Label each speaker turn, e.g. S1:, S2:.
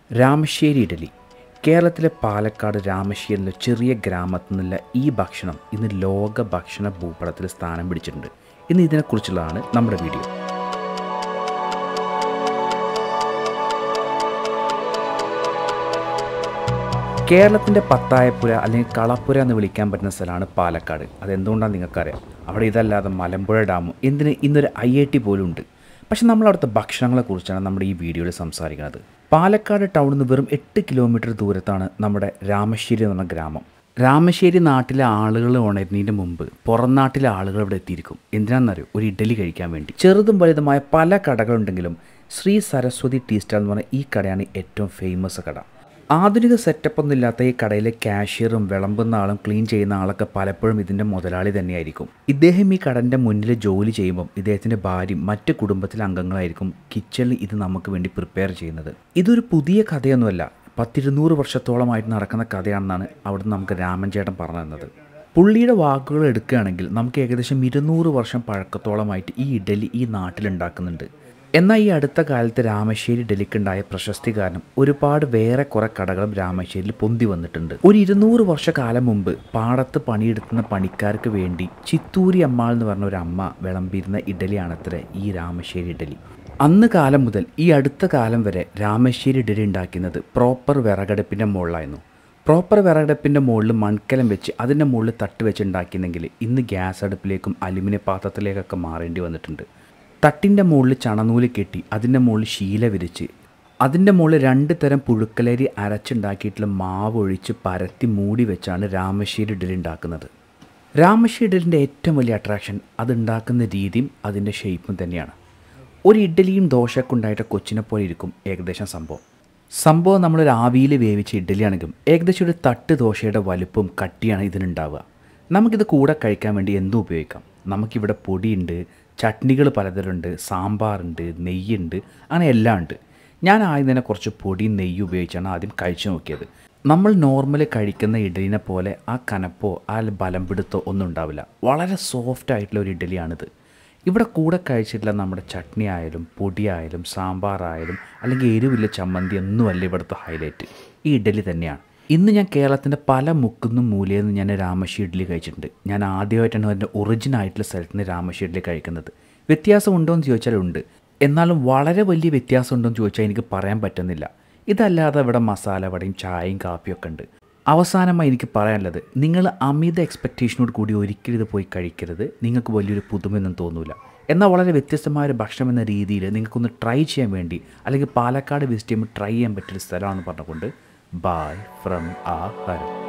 S1: രാമശ്ശേരി ഇഡലി കേരളത്തിലെ പാലക്കാട് രാമശ്ശേരിയിലെ ചെറിയ ഗ്രാമത്തിൽ നിന്നുള്ള ഈ ഭക്ഷണം ഇന്ന് ലോക ഭക്ഷണ ഭൂപടത്തിൽ സ്ഥാനം പിടിച്ചിട്ടുണ്ട് ഇന്ന് ഇതിനെക്കുറിച്ചുള്ളതാണ് നമ്മുടെ വീഡിയോ കേരളത്തിൻ്റെ പത്തായപ്പുര അല്ലെങ്കിൽ കളപ്പുര എന്ന് വിളിക്കാൻ പറ്റുന്ന സ്ഥലമാണ് പാലക്കാട് അതെന്തുകൊണ്ടാണെന്ന് നിങ്ങൾക്കറിയാം അവിടെ ഇതല്ലാതെ മലമ്പുഴ ഡാമും എന്തിന് ഇന്നൊരു ഐ ഐ ടി പോലും ഉണ്ട് പക്ഷെ നമ്മൾ അവിടുത്തെ ഭക്ഷണങ്ങളെക്കുറിച്ചാണ് നമ്മുടെ ഈ വീഡിയോയിൽ സംസാരിക്കുന്നത് പാലക്കാട് ടൗണിൽ നിന്ന് വെറും എട്ട് കിലോമീറ്റർ ദൂരത്താണ് നമ്മുടെ രാമശ്ശേരി എന്ന് പറഞ്ഞ ഗ്രാമം രാമശ്ശേരി നാട്ടിലെ ആളുകൾ ഉണരുന്നതിന് മുമ്പ് പുറം നാട്ടിലെ ആളുകൾ ഇവിടെ എത്തിയിരിക്കും എന്തിനാണെന്നറിയോ ഒരു ഇഡലി കഴിക്കാൻ വേണ്ടി ചെറുതും വലുതുമായ പല കടകളുണ്ടെങ്കിലും ശ്രീ സരസ്വതി ടീ സ്റ്റാൾ എന്ന് പറഞ്ഞ ഈ കടയാണ് ഏറ്റവും ഫേമസ് കട ആധുനിക സെറ്റപ്പ് ഒന്നും ഇല്ലാത്ത ഈ കടയിലെ കാഷ്യറും വിളമ്പുന്ന ആളും ക്ലീൻ ചെയ്യുന്ന ആളൊക്കെ പലപ്പോഴും ഇതിൻ്റെ മുതലാളി തന്നെയായിരിക്കും ഇദ്ദേഹം ഈ കടൻ്റെ മുന്നിൽ ജോലി ചെയ്യുമ്പം ഇദ്ദേഹത്തിൻ്റെ ഭാര്യയും മറ്റ് കുടുംബത്തിലെ അംഗങ്ങളായിരിക്കും കിച്ചണിൽ ഇത് നമുക്ക് വേണ്ടി പ്രിപ്പയർ ചെയ്യുന്നത് ഇതൊരു പുതിയ കഥയൊന്നുമല്ല പത്തിരുന്നൂറ് വർഷത്തോളമായിട്ട് നടക്കുന്ന കഥയാണെന്നാണ് അവിടുന്ന് നമുക്ക് രാമൻ ചേട്ടൻ പറഞ്ഞു തന്നത് പുള്ളിയുടെ വാക്കുകൾ എടുക്കുകയാണെങ്കിൽ നമുക്ക് ഏകദേശം ഇരുന്നൂറ് വർഷം പഴക്കത്തോളമായിട്ട് ഈ ഇഡലി ഈ നാട്ടിലുണ്ടാക്കുന്നുണ്ട് എന്നാൽ ഈ അടുത്ത കാലത്ത് രാമശ്ശേരി ഡെലിക്കുണ്ടായ പ്രശസ്തി കാരണം ഒരുപാട് വേറെ കുറെ കടകളും രാമശ്ശേരിയിൽ പൊന്തി വന്നിട്ടുണ്ട് ഒരു ഇരുന്നൂറ് വർഷക്കാലം മുമ്പ് പാടത്ത് പണിയെടുക്കുന്ന പണിക്കാർക്ക് വേണ്ടി ചിത്തൂരി അമ്മാൾ എന്ന് പറഞ്ഞ ഒരു അമ്മ വിളമ്പിയിരുന്ന ഇഡലിയാണത്രേ ഈ രാമശ്ശേരി ഇഡലി അന്ന് കാലം മുതൽ ഈ അടുത്ത കാലം വരെ രാമശ്ശേരി ഇഡലി ഉണ്ടാക്കുന്നത് പ്രോപ്പർ വിറകടുപ്പിൻ്റെ മുകളിലായിരുന്നു പ്രോപ്പർ വിറകടുപ്പിൻ്റെ മുകളിൽ മൺകലം വെച്ച് അതിൻ്റെ മുകളിൽ തട്ട് വെച്ച് ഉണ്ടാക്കിയെങ്കിൽ ഇന്ന് ഗ്യാസ് അടുപ്പിലേക്കും അലുമിനിയം പാത്രത്തിലേക്കൊക്കെ മാറേണ്ടി വന്നിട്ടുണ്ട് തട്ടിൻ്റെ മുകളിൽ ചണനൂല് കെട്ടി അതിൻ്റെ മുകളിൽ ശീല വിരിച്ച് അതിൻ്റെ മുകളിൽ രണ്ട് തരം പുഴുക്കലരി അരച്ചുണ്ടാക്കിയിട്ടുള്ള മാവ് ഒഴിച്ച് പരത്തി മൂടി വെച്ചാണ് രാമശ്ശേരി ഇഡലി ഉണ്ടാക്കുന്നത് രാമശ്ശേരി ഇഡലിൻ്റെ ഏറ്റവും വലിയ അട്രാക്ഷൻ അതുണ്ടാക്കുന്ന രീതിയും അതിൻ്റെ ഷേപ്പും തന്നെയാണ് ഒരു ഇഡ്ഡലിയും ദോശയൊക്കെ ഉണ്ടായിട്ട് കൊച്ചിനെ പോലെ ഇരിക്കും ഏകദേശം സംഭവം സംഭവം നമ്മളൊരു ആവിയിൽ വേവിച്ച ഇഡ്ഡലിയാണെങ്കിലും ഏകദേശം ഒരു തട്ട് ദോശയുടെ വലുപ്പവും കട്ടിയാണ് ഇതിനുണ്ടാവുക നമുക്കിത് കൂടെ കഴിക്കാൻ വേണ്ടി എന്തും ഉപയോഗിക്കാം നമുക്കിവിടെ പൊടിയുണ്ട് ചട്നികൾ പലതരമുണ്ട് സാമ്പാറുണ്ട് നെയ്യുണ്ട് അങ്ങനെ എല്ലാം ഉണ്ട് ഞാൻ ആദ്യം തന്നെ കുറച്ച് പൊടിയും നെയ്യും ഉപയോഗിച്ചാണ് ആദ്യം കഴിച്ചു നോക്കിയത് നമ്മൾ നോർമലി കഴിക്കുന്ന ഇഡലിനെ പോലെ ആ കനപ്പോ ആ ബലം പിടുത്തോ ഒന്നും ഉണ്ടാവില്ല വളരെ സോഫ്റ്റ് ആയിട്ടുള്ള ഒരു ഇഡലിയാണിത് ഇവിടെ കൂടെ കഴിച്ചിട്ടുള്ള നമ്മുടെ ചട്നി ആയാലും പൊടിയായാലും സാമ്പാറായാലും അല്ലെങ്കിൽ എരിവില്ല ചമ്മന്തി ഒന്നുമല്ല ഇവിടുത്തെ ഹൈലൈറ്റ് ഈ ഇഡലി തന്നെയാണ് ഇന്ന് ഞാൻ കേരളത്തിൻ്റെ പല മുക്കുന്നും മൂലയിൽ നിന്ന് ഞാൻ രാമശ്ശി ഇഡ്ഡലി കഴിച്ചിട്ടുണ്ട് ഞാൻ ആദ്യമായിട്ടാണ് എൻ്റെ ഒറിജിനൽ ആയിട്ടുള്ള സ്ഥലത്ത് നിന്ന് രാമശ്ശി ഇഡ്ഡലി കഴിക്കുന്നത് വ്യത്യാസം ഉണ്ടോ എന്ന് ചോദിച്ചാൽ ഉണ്ട് എന്നാലും വളരെ വലിയ വ്യത്യാസം ഉണ്ടോ എന്ന് ചോദിച്ചാൽ എനിക്ക് പറയാൻ പറ്റുന്നില്ല ഇതല്ലാതെ ഇവിടെ മസാല വടയും ചായയും കാപ്പിയൊക്കെ ഉണ്ട് അവസാനമായി എനിക്ക് പറയാനുള്ളത് നിങ്ങൾ അമിത എക്സ്പെക്റ്റേഷനോട് കൂടി ഒരിക്കലും ഇത് പോയി കഴിക്കരുത് നിങ്ങൾക്ക് വലിയൊരു പുതുമയൊന്നും തോന്നില്ല എന്നാൽ വളരെ വ്യത്യസ്തമായ ഒരു ഭക്ഷണം എന്ന രീതിയിൽ നിങ്ങൾക്കൊന്ന് ട്രൈ ചെയ്യാൻ വേണ്ടി അല്ലെങ്കിൽ പാലക്കാട് വിസിറ്റ് ചെയ്യുമ്പോൾ ട്രൈ ചെയ്യാൻ പറ്റിയൊരു സ്ഥലമാണെന്ന് പറഞ്ഞുകൊണ്ട് ബായ് ഫ്രം ആ ഹരം